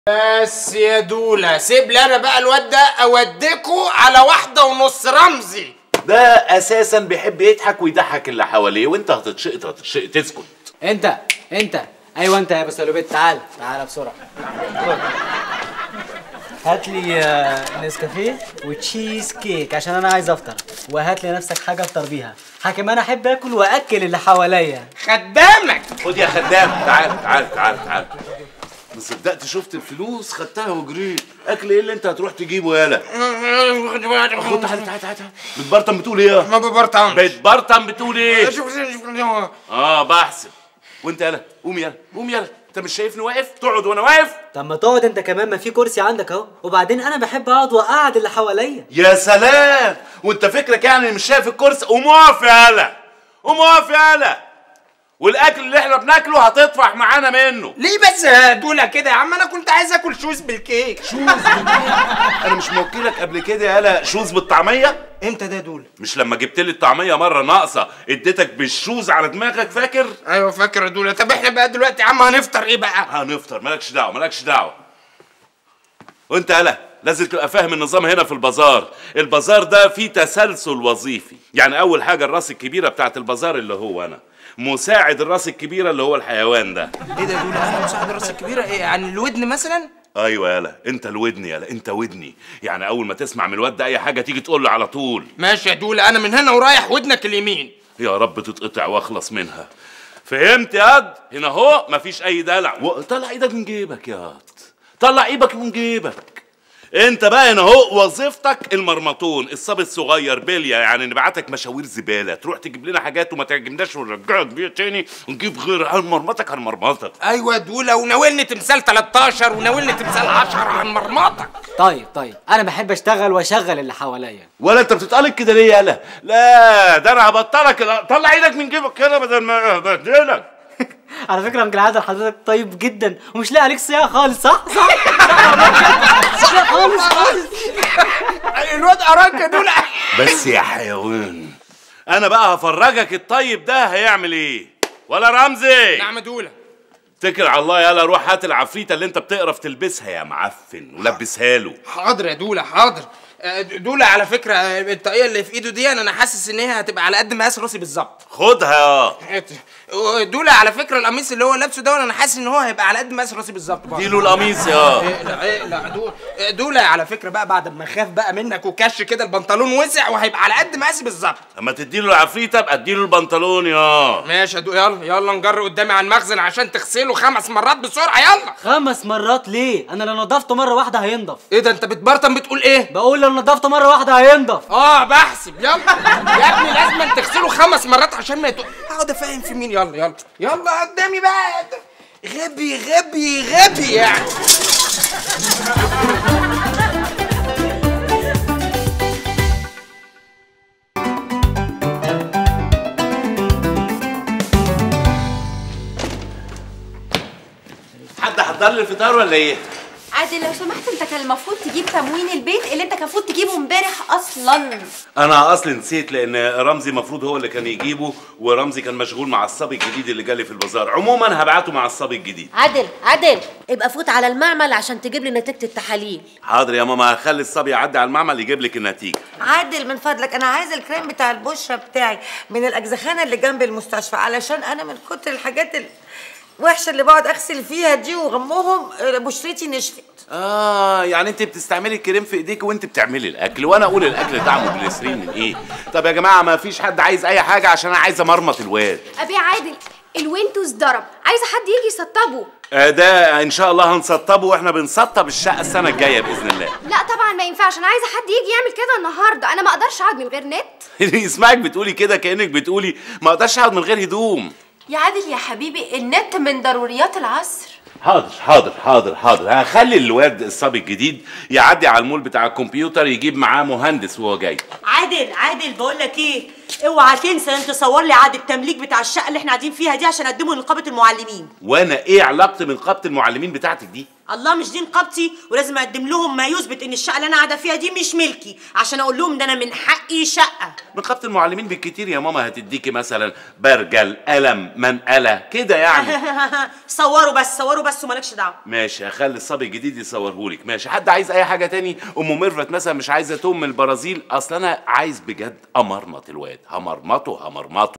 بس يا دولة سيب لي انا بقى الواد ده اوديكوا على واحدة ونص رمزي ده اساسا بيحب يضحك ويضحك اللي حواليه وانت هتتشقط هتتشقط اسكت انت انت ايوه انت يا ابو سلوبيت تعال تعال بسرعه خد. هات لي آه، نسكافيه وتشيز كيك عشان انا عايز افطر وهات لي نفسك حاجه افطر بيها حاكم انا احب اكل واكل اللي حواليا خدامك خد يا خدام تعال تعال تعال تعال ما صدقت شفت الفلوس خدتها وجريت اكل ايه اللي انت هتروح تجيبه يالا خد تعال تعال تعال تعال. بتبرطم بتقول ايه ما ببرطمش بتبرطم بتقول ايه شوف شوف شوف اه بحسب وانت يالا قوم يالا قوم يالا انت مش شايفني واقف تقعد وانا واقف طب ما تقعد انت كمان ما في كرسي عندك اهو وبعدين انا بحب اقعد واقعد اللي حواليا يا سلام وانت فكرك يعني مش شايف الكرسي قوم اقف يالا قوم اقف يالا والاكل اللي احنا بناكله هتطفح معانا منه ليه بس يا دولة كده يا عم انا كنت عايز اكل شوز بالكيك شوز انا مش موكلك قبل كده يالا شوز بالطعميه امتى ده يا دولة مش لما جبت لي الطعميه مره ناقصه اديتك بالشوز على دماغك فاكر ايوه فاكر يا دولة طب احنا بقى دلوقتي يا عم هنفطر ايه بقى هنفطر مالكش دعوه مالكش دعوه وانت يالا لازم تبقى فاهم النظام هنا في البازار البازار ده فيه تسلسل وظيفي يعني اول حاجه الراس الكبيره بتاعت البازار اللي هو انا مساعد الراس الكبيره اللي هو الحيوان ده ايه ده يا دولة انا مساعد الراس الكبيرة ايه عن الودن مثلا ايوه يالا انت الودن يالا انت ودني يعني اول ما تسمع من الواد ده اي حاجه تيجي تقول له على طول ماشي يا دولة انا من هنا ورايح ودنك اليمين يا رب تتقطع واخلص منها فهمت يا قد هنا اهو مفيش اي دلع و- طلع ايدك من جيبك يا قد طلع ايدك من جيبك انت بقى هنا اهو وظيفتك المرمطون الصبي الصغير بليا يعني نبعتك مشاوير زباله تروح تجيب لنا حاجات وما تعجبناش ونرجعك بيها تاني ونجيب غيرها هنمرمطك هنمرمطك ايوه يا دولة وناولني تمثال 13 وناولني تمثال 10 عن مرمطك طيب طيب انا بحب اشتغل واشغل اللي حواليا ولا انت بتتقلق كده ليه يالا لا ده انا هبطلك لا، طلع ايدك من جيبك كده بدل ما ابهدلك على فكره انكل عادل حضرتك طيب جدا ومش لاقي عليك صياعه خالص صح صح مش لاقي خالص خالص الواد اراك يا دولة بس يا حيوان انا بقى هفرجك الطيب ده هيعمل ايه ولا رمزي نعم يا دولة اتكل على الله يلا روح هات العفريته اللي انت بتقرف تلبسها يا معفن ولبسها له حاضر يا دولة حاضر آه، دولة على فكرة آه، الطاقية اللي في ايده دي انا حاسس ان هي هتبقى على قد مقاس راسي بالظبط خدها يا دولة على فكرة القميص اللي هو لابسه ده انا حاسس ان هو هيبقى على قد مقاس راسي بالظبط برضه. اديله القميص يا إيه لا إيه لا دول دولة على فكرة بقى بعد ما خاف بقى منك وكش كده البنطلون وسع وهيبقى على قد مقاسي بالظبط اما تديله العفريته ابقى اديله البنطلون يا ماشي يا دو يلا يلا نجر قدامي على المخزن عشان تغسله خمس مرات بسرعة يلا خمس مرات ليه انا لو نضفته مره واحده هينضف ايه ده انت بتبرطم بتقول ايه بقول لو نضفته مره واحده هينضف اه بحسب يلا يا ابني لازم تغسله خمس مرات عشان ما يتو اقعد افهم في مين يلا يلا يلا قدامي بقى غبي غبي غبي يعني حد حضر لي الفطار ولا ايه عادل لو سمحت انت كان المفروض تجيب تموين البيت اللي انت كان المفروض تجيبه امبارح اصلا انا اصلي نسيت لان رمزي المفروض هو اللي كان يجيبه ورمزي كان مشغول مع الصبي الجديد اللي جالي في البازار عموما هبعته مع الصبي الجديد عادل عادل ابقى فوت على المعمل عشان تجيب لي نتيجة التحاليل حاضر يا ماما هخلي الصبي يعدي على المعمل يجيب لك النتيجه عادل من فضلك انا عايزه الكريم بتاع البشره بتاعي من الاجزخانه اللي جنب المستشفى علشان انا من كتر الحاجات الوحشه اللي بقعد اغسل فيها دي وغمهم آه، بشرتي نشفت اه يعني انت بتستعملي الكريم في ايديك وانت بتعملي الاكل وانا اقول الاكل طعمه جليسرين من ايه طب يا جماعه ما فيش حد عايز اي حاجه عشان انا عايز امرمط الواد ابي عادل الوينتوز ضرب عايزه حد يجي يسطبه آه ده ان شاء الله هنسطبه واحنا بنسطب الشقه السنه الجايه باذن الله لا طبعا ما ينفعش انا عايزه حد يجي يعمل كده النهارده انا ما اقدرش اقعد من غير نت يسمعك بتقولي كده كانك بتقولي ما اقدرش اقعد من غير هدوم يا عادل يا حبيبي النت من ضروريات العصر حاضر حاضر حاضر حاضر هخلي الواد الصبي الجديد يعدي على المول بتاع الكمبيوتر يجيب معاه مهندس وهو جاي عادل عادل بقول لك ايه اوعى تنسى ان تصور لي عقد التمليك بتاع الشقه اللي احنا قاعدين فيها دي عشان اقدمه لنقابه المعلمين وانا ايه علاقتي من نقابه المعلمين بتاعتك دي الله مش دي نقابتي ولازم اقدم لهم ما يثبت ان الشقه اللي انا قاعده فيها دي مش ملكي عشان اقول لهم ده انا من حقي شقه نقابه المعلمين بالكتير يا ماما هتديكي مثلا برجل قلم منقله كده يعني صوروا بس صوروا بس ومالكش دعوه ماشي هخلي الصبي الجديد يصورهولك ماشي حد عايز اي حاجه تاني ام ميرفت مثلا مش عايزه توم من البرازيل اصل انا عايز بجد امرمط الواد همرمطه همرمطه